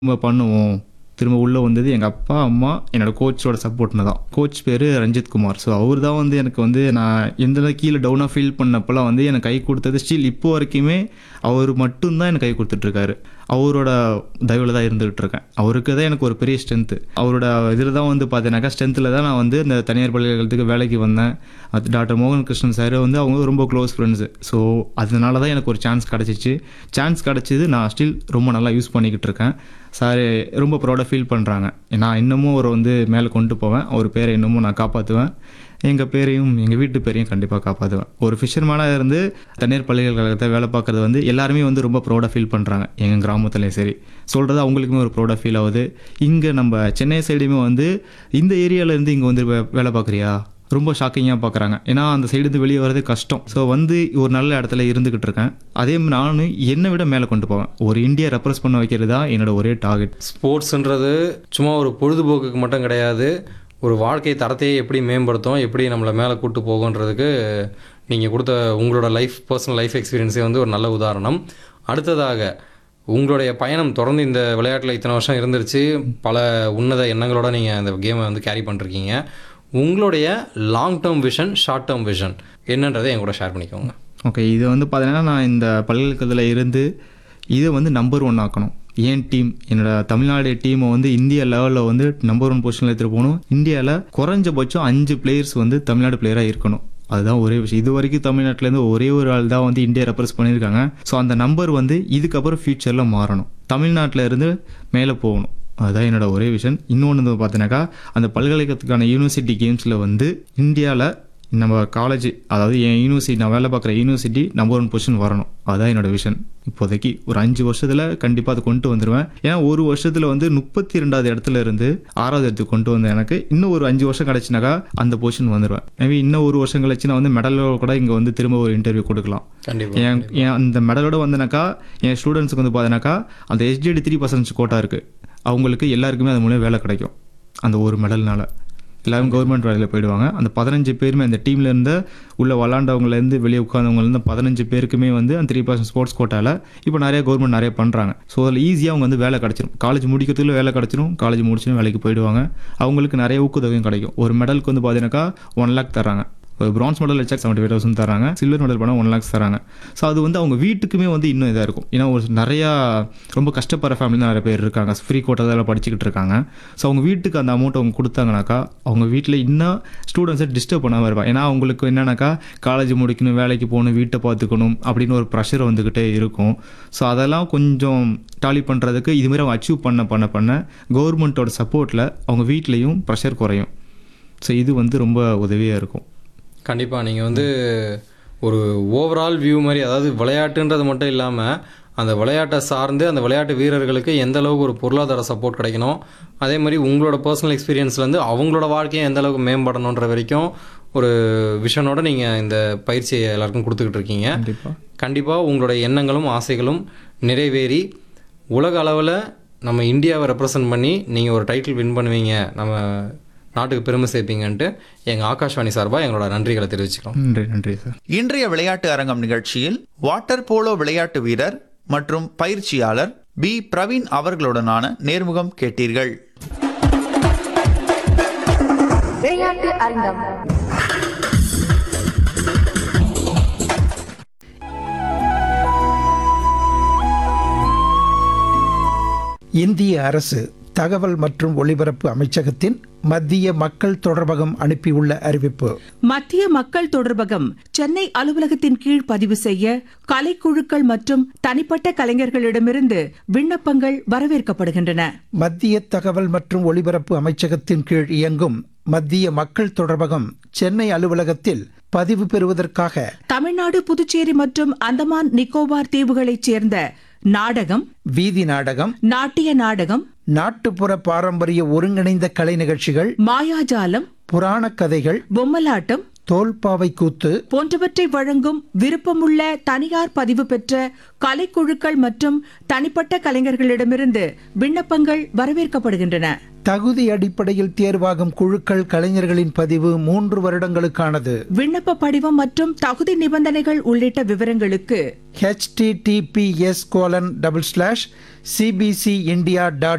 நம்ம பண்ணுவோம் திரும்ப உள்ளே வந்தது எங்கள் அப்பா அம்மா என்னோட கோச்சோட சப்போர்ட்னு தான் கோச் பேர் ரஞ்சித் குமார் ஸோ அவர் தான் வந்து எனக்கு வந்து நான் எந்த கீழே டவுனாக ஃபீல் பண்ணப்போலாம் வந்து எனக்கு கை கொடுத்தது ஸ்டில் இப்போ வரைக்குமே அவர் மட்டும்தான் எனக்கு கை கொடுத்துட்ருக்காரு அவரோட தயவில் தான் இருந்துகிட்டு இருக்கேன் அவருக்கு தான் எனக்கு ஒரு பெரிய ஸ்ட்ரென்த்து அவரோட இதில் தான் வந்து பார்த்தீங்கன்னாக்கா ஸ்ட்ரென்த்தில் தான் நான் வந்து இந்த தனியார் பல்கலைக்கழகத்துக்கு வேலைக்கு வந்தேன் அது டாக்டர் மோகன் கிருஷ்ணன் சார் வந்து அவங்க ரொம்ப க்ளோஸ் ஃப்ரெண்ட்ஸு ஸோ அதனால தான் எனக்கு ஒரு சான்ஸ் கிடச்சிச்சு சான்ஸ் கிடச்சிது நான் ஸ்டில் ரொம்ப நல்லா யூஸ் பண்ணிக்கிட்டு இருக்கேன் சார் ரொம்ப ப்ரௌடாக ஃபீல் பண்ணுறாங்க நான் இன்னமும் அவரை வந்து மேலே கொண்டு போவேன் அவர் பேரை இன்னமும் நான் காப்பாற்றுவேன் எங்கள் பேரையும் எங்கள் வீட்டு பேரையும் கண்டிப்பாக காப்பாற்றுவேன் ஒரு ஃபிஷர்மேனாக இருந்து தண்ணீர் பல்கலைக்கழகத்தை வேலை பார்க்குறது வந்து எல்லாருமே வந்து ரொம்ப ப்ரௌடாக ஃபீல் பண்ணுறாங்க எங்கள் கிராமத்துலேயும் சரி சொல்கிறது அவங்களுக்குமே ஒரு ப்ரௌடாக ஃபீல் ஆகுது இங்கே நம்ம சென்னை சைடுமே வந்து இந்த ஏரியாவில் இருந்து இங்கே வந்து வே- வேலை பார்க்குறியா ரொம்ப ஷாக்கிங்காக பார்க்குறாங்க ஏன்னா அந்த சைடுலேருந்து வெளியே வர்றது கஷ்டம் ஸோ வந்து ஒரு நல்ல இடத்துல இருந்துக்கிட்டு இருக்கேன் அதே மாதிரி நானும் என்னை விட மேலே கொண்டு போவேன் ஒரு இந்தியா ரெப்ரஸ் பண்ண வைக்கிறது தான் என்னோட ஒரே டார்கெட் ஸ்போர்ட்ஸுன்றது சும்மா ஒரு பொழுதுபோக்குக்கு மட்டும் கிடையாது ஒரு வாழ்க்கை தரத்தையே எப்படி மேம்படுத்தும் எப்படி நம்மளை மேலே கூட்டு போகுன்றதுக்கு நீங்கள் கொடுத்த உங்களோட லைஃப் பர்சனல் லைஃப் எக்ஸ்பீரியன்ஸே வந்து ஒரு நல்ல உதாரணம் அடுத்ததாக உங்களுடைய பயணம் தொடர்ந்து இந்த விளையாட்டில் இத்தனை வருஷம் இருந்துருச்சு பல உன்னத எண்ணங்களோட நீங்கள் இந்த கேமை வந்து கேரி பண்ணிருக்கீங்க உங்களுடைய long term vision short term vision என்னன்றதை என் கூட ஷேர் பண்ணிக்கோங்க ஓகே இது வந்து பார்த்தீங்கன்னா நான் இந்த பல்கலைக்கழகத்தில் இருந்து இதை வந்து நம்பர் ஒன் ஆக்கணும் ஏன் டீம் என்னோட தமிழ்நாடு டீமை வந்து இந்தியா லெவலில் வந்து நம்பர் ஒன் பொசிஷனில் எடுத்துகிட்டு போகணும் இந்தியாவில் குறைஞ்சபட்சம் அஞ்சு பிளேயர்ஸ் வந்து தமிழ்நாடு பிளேயராக இருக்கணும் அதுதான் ஒரே விஷயம் இது வரைக்கும் தமிழ்நாட்டிலேருந்து ஒரே ஒரு ஆள் தான் வந்து இந்தியா ரெப்ரஸ் பண்ணியிருக்காங்க ஸோ அந்த நம்பர் வந்து இதுக்கப்புறம் ஃப்யூச்சரில் மாறணும் தமிழ்நாட்டில் இருந்து மேலே போகணும் அதுதான் என்னோட ஒரே விஷன் இன்னொன்று வந்து பார்த்தீங்கன்னாக்கா அந்த பல்கலைக்கழகத்துக்கான யூனிவர்சிட்டி கேம்ஸில் வந்து இந்தியாவில் நம்ம காலேஜ் அதாவது என் யூனிவர்சிட்டி நான் வேலை பார்க்குற யூனிவர்சிட்டி நம்பர் ஒன் பொசிஷன் வரணும் அதுதான் என்னோட விஷன் இப்போதைக்கு ஒரு அஞ்சு வருஷத்தில் கண்டிப்பாக அதை கொண்டு வந்துடுவேன் ஏன்னா ஒரு வருஷத்தில் வந்து முப்பத்தி ரெண்டாவது இடத்துல இருந்து ஆறாவது இடத்துக்கு கொண்டு வந்த எனக்கு இன்னும் ஒரு அஞ்சு வருஷம் கிடச்சினாக்கா அந்த பொசிஷன் வந்துடுவேன் மேபி இன்னும் ஒரு வருஷம் கழிச்சு நான் வந்து மெடலோட கூட இங்கே வந்து திரும்ப ஒரு இன்டர்வியூ கொடுக்கலாம் கண்டிப்பாக என் என் அந்த மெடலோட வந்தனாக்கா என் ஸ்டூடெண்ட்ஸுக்கு வந்து பார்த்தீங்கன்னாக்கா அந்த எஸ்டிடி த்ரீ பர்சன்ட் கோட்டா இருக்குது அவங்களுக்கு எல்லாருக்குமே அது மூலம் வேலை கிடைக்கும் அந்த ஒரு மெடல்னால எல்லாரும் கவர்மெண்ட் வேலையில் போயிடுவாங்க அந்த பதினஞ்சு பேருமே அந்த டீம்ல இருந்து உள்ள விளாண்டவங்கலேருந்து வெளியே உட்காந்தவங்கலேருந்து பதினஞ்சு பேருக்குமே வந்து அந்த த்ரீ பர்சன்ட் ஸ்போர்ட்ஸ் கோட்டாவில் இப்போ நிறைய கவர்மெண்ட் நிறைய பண்ணுறாங்க ஸோ அதில் ஈஸியாக அவங்க வந்து வேலை கிடச்சிரும் காலேஜ் முடிக்கிறதுக்குள்ள வேலை கிடச்சிரும் காலேஜ் முடிச்சுன்னு வேலைக்கு போயிடுவாங்க அவங்களுக்கு நிறைய ஊக்கத்தொகையும் கிடைக்கும் ஒரு மெடலுக்கு வந்து பார்த்தீங்கன்னாக்கா ஒன் லேக் தராங்க ஒரு பிரான்ஸ் மெடல் வச்சா செவன்ட்டி ஃபைவ் தௌசண்ட் தராங்க சில்வர் மெடல் பண்ணால் ஒன் லேக்ஸ் தராங்க ஸோ அது வந்து அவங்க வீட்டுக்குமே வந்து இன்னும் இதாக இருக்கும் ஏன்னா ஒரு நிறையா ரொம்ப கஷ்டப்படுற ஃபேமிலி நிறைய பேர் இருக்காங்க ஃப்ரீ கோட்டத்தில் படிச்சுக்கிட்டு இருக்காங்க ஸோ அவங்க வீட்டுக்கு அந்த அமௌண்ட் அவங்க கொடுத்தாங்கனாக்கா அவங்க வீட்டில் இன்னும் ஸ்டூடெண்ட்ஸை டிஸ்டர்ப் பண்ணாமல் இருப்பாங்க ஏன்னா அவங்களுக்கு என்னன்னாக்கா காலேஜ் முடிக்கணும் வேலைக்கு போகணும் வீட்டை பார்த்துக்கணும் அப்படின்னு ஒரு ப்ரெஷர் வந்துக்கிட்டே இருக்கும் ஸோ அதெல்லாம் கொஞ்சம் டாலி பண்ணுறதுக்கு இதுமாரி அவங்க அச்சீவ் பண்ண பண்ண பண்ண கவர்மெண்ட்டோட சப்போர்ட்டில் அவங்க வீட்லேயும் ப்ரெஷர் குறையும் ஸோ இது வந்து ரொம்ப உதவியாக இருக்கும் கண்டிப்பாக நீங்கள் வந்து ஒரு ஓவரால் வியூ மாதிரி அதாவது விளையாட்டுன்றது மட்டும் இல்லாமல் அந்த விளையாட்டை சார்ந்து அந்த விளையாட்டு வீரர்களுக்கு எந்த அளவுக்கு ஒரு பொருளாதார சப்போர்ட் கிடைக்கணும் அதே மாதிரி உங்களோட பர்சனல் எக்ஸ்பீரியன்ஸ்லேருந்து அவங்களோட வாழ்க்கையை எந்த அளவுக்கு மேம்படணுன்ற வரைக்கும் ஒரு விஷனோட நீங்கள் இந்த பயிற்சியை எல்லாருக்கும் கொடுத்துக்கிட்டு இருக்கீங்க கண்டிப்பாக கண்டிப்பாக உங்களோட எண்ணங்களும் ஆசைகளும் நிறைவேறி உலக அளவில் நம்ம இந்தியாவை ரெப்ரசன்ட் பண்ணி நீங்கள் ஒரு டைட்டில் வின் பண்ணுவீங்க நம்ம நாட்டுக்கு பெருமை சேர்ப்பீங்கன்ட்டு எங்கள் ஆகாஷ்வாணி சார்பாக எங்களோட நன்றிகளை தெரிவிச்சுக்கிறோம் நன்றி நன்றி சார் இன்றைய விளையாட்டு அரங்கம் நிகழ்ச்சியில் வாட்டர் போலோ விளையாட்டு வீரர் மற்றும் பயிற்சியாளர் பி பிரவீன் அவர்களுடனான நேர்முகம் கேட்டீர்கள் விளையாட்டு அரங்கம் இந்திய அரசு தகவல் மற்றும் ஒலிபரப்பு அமைச்சகத்தின் மத்திய மக்கள் தொடர்பகம் அனுப்பியுள்ள அறிவிப்பு மத்திய மக்கள் தொடர்பகம் சென்னை அலுவலகத்தின் கீழ் பதிவு செய்ய கலைக்குழுக்கள் மற்றும் தனிப்பட்ட கலைஞர்களிடமிருந்து விண்ணப்பங்கள் வரவேற்கப்படுகின்றன மத்திய தகவல் மற்றும் ஒலிபரப்பு அமைச்சகத்தின் கீழ் இயங்கும் மத்திய மக்கள் தொடர்பகம் சென்னை அலுவலகத்தில் பதிவு பெறுவதற்காக தமிழ்நாடு புதுச்சேரி மற்றும் அந்தமான் நிக்கோபார் தீவுகளைச் சேர்ந்த நாடகம் வீதி நாடகம் நாட்டிய நாடகம் நாட்டுப்புற பாரம்பரிய ஒருங்கிணைந்த கலை நிகழ்ச்சிகள் மாயாஜாலம் புராணக் கதைகள் பொம்மலாட்டம் தோல்பாவை கூத்து போன்றவற்றை வழங்கும் விருப்பமுள்ள தனியார் பதிவு பெற்ற கலைக்குழுக்கள் மற்றும் தனிப்பட்ட கலைஞர்களிடமிருந்து விண்ணப்பங்கள் வரவேற்கப்படுகின்றன தகுதி அடிப்படையில் தேர்வாகும் குழுக்கள் கலைஞர்களின் பதிவு மூன்று வருடங்களுக்கானது விண்ணப்ப படிவம் மற்றும் தகுதி நிபந்தனைகள் உள்ளிட்ட விவரங்களுக்கு https colon double slash CBC India dot